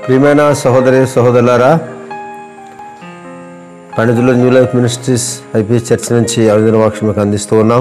ప్రియమైన సహోదరి సహోదరులారా పండితులు new life ministries IP church నుంచి అనుదిన వాక్యం మీకు అందిస్తూ ఉన్నాం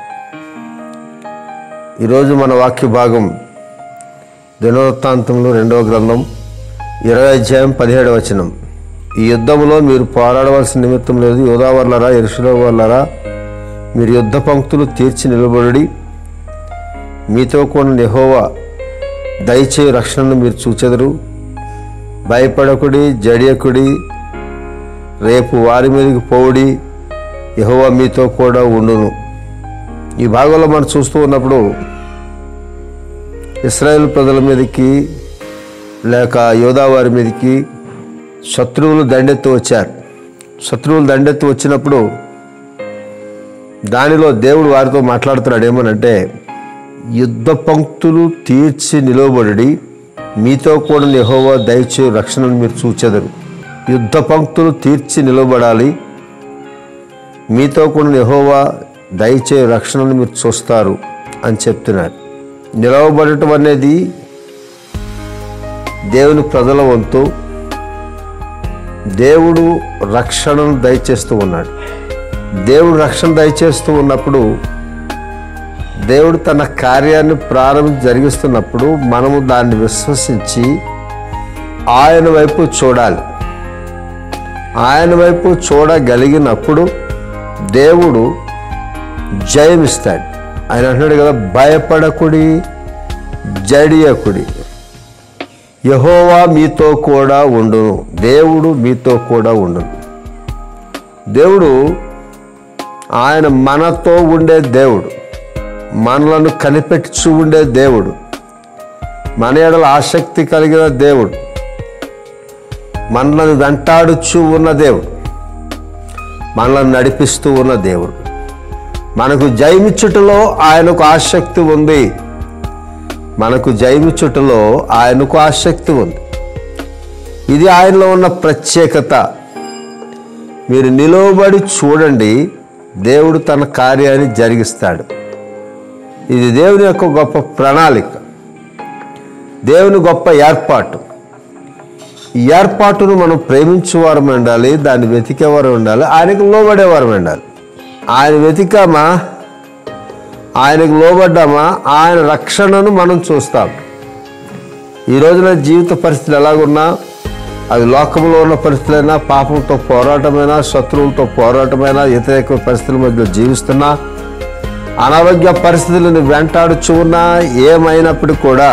ఈరోజు మన వాక్య భాగం దినవృత్తాంతంలో రెండవ గ్రంథం ఇరవై అధ్యాయం పదిహేడు వచనం ఈ యుద్ధంలో మీరు పోరాడవలసిన నిమిత్తం లేదు యోధావర్లరా ఎరుషుల వాళ్ళరా మీరు యుద్ధ పంక్తులు తీర్చి నిలబడి మీతో కూడా నెహోవా దయచేయి రక్షణను మీరు చూచెదరు భయపడకుడి జడియకుడి రేపు వారి మీదకి పోవుడి యెహోవా మీతో కూడా ఉండును ఈ భాగంలో మనం చూస్తూ ఉన్నప్పుడు ఇస్రాయేల్ ప్రజల మీదకి లేక యోధా వారి మీదకి శత్రువులు దండెత్తి వచ్చారు శత్రువులు దండెత్తి వచ్చినప్పుడు దానిలో దేవుడు వారితో మాట్లాడుతున్నాడు ఏమనంటే యుద్ధ పంక్తులు తీర్చి నిలవబడి మీతో కూడా యెహోవా దయచే రక్షణను మీరు చూచెదరు యుద్ధ పంక్తులు తీర్చి నిలబడాలి మీతో కూడా యెహోవా దయచే రక్షణను మీరు చూస్తారు అని చెప్తున్నారు నిలవబడటం అనేది దేవుని ప్రజల వంతు దేవుడు రక్షణను దయచేస్తూ ఉన్నాడు దేవుడు రక్షణ దయచేస్తూ ఉన్నప్పుడు దేవుడు తన కార్యాన్ని ప్రారంభం జరిగిస్తున్నప్పుడు మనము దాన్ని విశ్వసించి ఆయన వైపు చూడాలి ఆయన వైపు చూడగలిగినప్పుడు దేవుడు జయమిస్తాడు ఆయన అంటున్నాడు కదా భయపడకుడి జడియకుడి యహోవా మీతో కూడా ఉండును దేవుడు మీతో కూడా ఉండును దేవుడు ఆయన మనతో ఉండే దేవుడు మనలను కనిపెట్టుచు ఉండే దేవుడు మన ఎడల ఆసక్తి కలిగిన దేవుడు మనలను వెంటాడుచు ఉన్న దేవుడు మనలను నడిపిస్తూ ఉన్న దేవుడు మనకు జయమిచ్చుటలో ఆయనకు ఆసక్తి ఉంది మనకు జయమిచ్చుటలో ఆయనకు ఆసక్తి ఉంది ఇది ఆయనలో ఉన్న ప్రత్యేకత మీరు నిలువబడి చూడండి దేవుడు తన కార్యాన్ని జరిగిస్తాడు ఇది దేవుని యొక్క గొప్ప ప్రణాళిక దేవుని గొప్ప ఏర్పాటు ఈ ఏర్పాటును మనం ప్రేమించేవారు ఉండాలి దాన్ని వెతికేవారు ఉండాలి ఆయనకు లోబడేవారు ఉండాలి ఆయన వెతికామా ఆయనకు లోబడ్డామా ఆయన రక్షణను మనం చూస్తాం ఈ రోజున జీవిత పరిస్థితులు ఎలాగున్నా అది లోకంలో ఉన్న పరిస్థితులైనా పాపంతో పోరాటమైనా శత్రువులతో పోరాటమైనా వ్యతిరేక పరిస్థితుల మధ్య జీవిస్తున్నా అనారోగ్య పరిస్థితులను వెంటాడుచు ఉన్నా ఏమైనప్పటికీ కూడా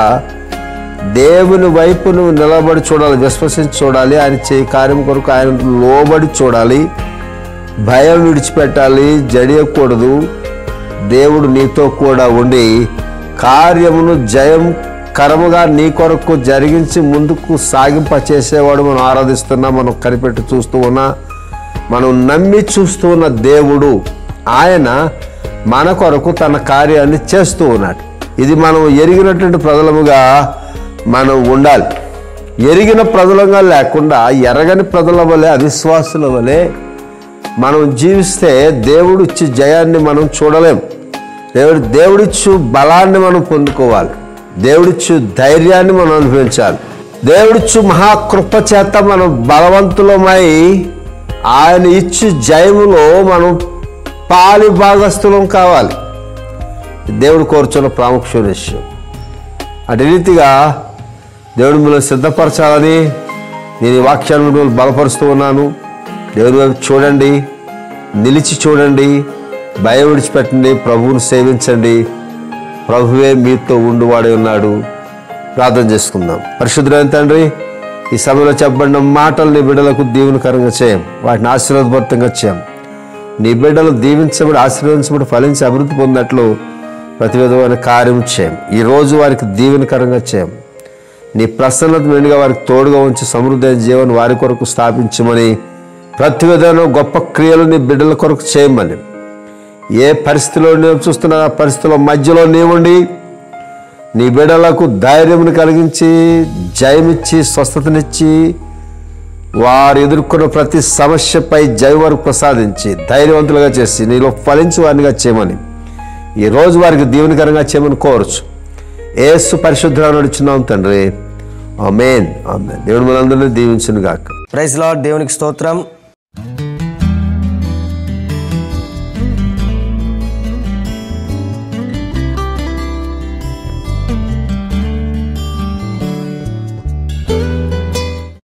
దేవుని వైపు నువ్వు నిలబడి చూడాలి విశ్వసించి చూడాలి ఆయన చేయి కార్యం కొరకు ఆయన లోబడి చూడాలి భయం విడిచిపెట్టాలి జడియకూడదు దేవుడు నీతో కూడా ఉండి కార్యమును జయం కరముగా నీ కొరకు జరిగించి ముందుకు సాగింప చేసేవాడు మనం ఆరాధిస్తున్నా మనం కనిపెట్టి చూస్తూ ఉన్నా మనం నమ్మి చూస్తూ ఉన్న దేవుడు ఆయన మన కొరకు తన కార్యాన్ని చేస్తూ ఉన్నాడు ఇది మనం ఎరిగినటువంటి ప్రజలముగా మనం ఉండాలి ఎరిగిన ప్రజలంగా లేకుండా ఎరగని ప్రజల వలె అవిశ్వాసుల వలె మనం జీవిస్తే దేవుడు ఇచ్చి జయాన్ని మనం చూడలేం దేవుడు దేవుడిచ్చు బలాన్ని మనం పొందుకోవాలి దేవుడిచ్చు ధైర్యాన్ని మనం అనుభవించాలి దేవుడిచ్చు మహాకృప చేత మనం బలవంతులమై ఆయన ఇచ్చు జయములో మనం పాలి భాగస్థులం కావాలి దేవుడు కోరుచున్న ప్రాముఖ్యమైన విషయం అటు రీతిగా దేవుడు మిమ్మల్ని సిద్ధపరచాలని నేను ఈ వాక్యాన్ని మిమ్మల్ని బలపరుస్తూ ఉన్నాను దేవుని వైపు చూడండి నిలిచి చూడండి భయం విడిచిపెట్టండి ప్రభువుని సేవించండి ప్రభువే మీతో ఉండువాడే ఉన్నాడు ప్రార్థన చేసుకుందాం పరిశుద్ధమైన తండ్రి ఈ సమయంలో చెప్పబడిన మాటలు నీ బిడ్డలకు దీవెనకరంగా చేయం వాటిని ఆశీర్వాదభరితంగా చేయం నీ బిడ్డలు దీవించబడి ఆశీర్వదించబడి ఫలించి అభివృద్ధి పొందినట్లు ప్రతి విధమైన కార్యం చేయం ఈరోజు వారికి దీవెనకరంగా చేయం నీ ప్రసన్నత మెండుగా వారికి తోడుగా ఉంచి సమృద్ధి అయిన జీవనం వారి కొరకు స్థాపించమని ప్రతి విధమైన గొప్ప క్రియలు నీ బిడ్డల కొరకు చేయమని ఏ పరిస్థితిలో నేను చూస్తున్నా ఆ పరిస్థితుల మధ్యలో నీవుండి నీ బిడ్డలకు ధైర్యమును కలిగించి జయమిచ్చి స్వస్థతనిచ్చి వారు ఎదుర్కొన్న ప్రతి సమస్యపై జయ వరకు ప్రసాదించి ధైర్యవంతులుగా చేసి నీలో ఫలించి వారినిగా చేయమని ఈ రోజు వారికి దీవెనకరంగా చేయమని కోరచ్చు ఏసు పరిశుద్ధంగా నడుచున్నాం తండ్రి ఆమెన్ ఆమెన్ దేవుడు మనందరినీ దీవించును గాక ప్రైజ్ లార్డ్ దేవునికి స్తోత్రం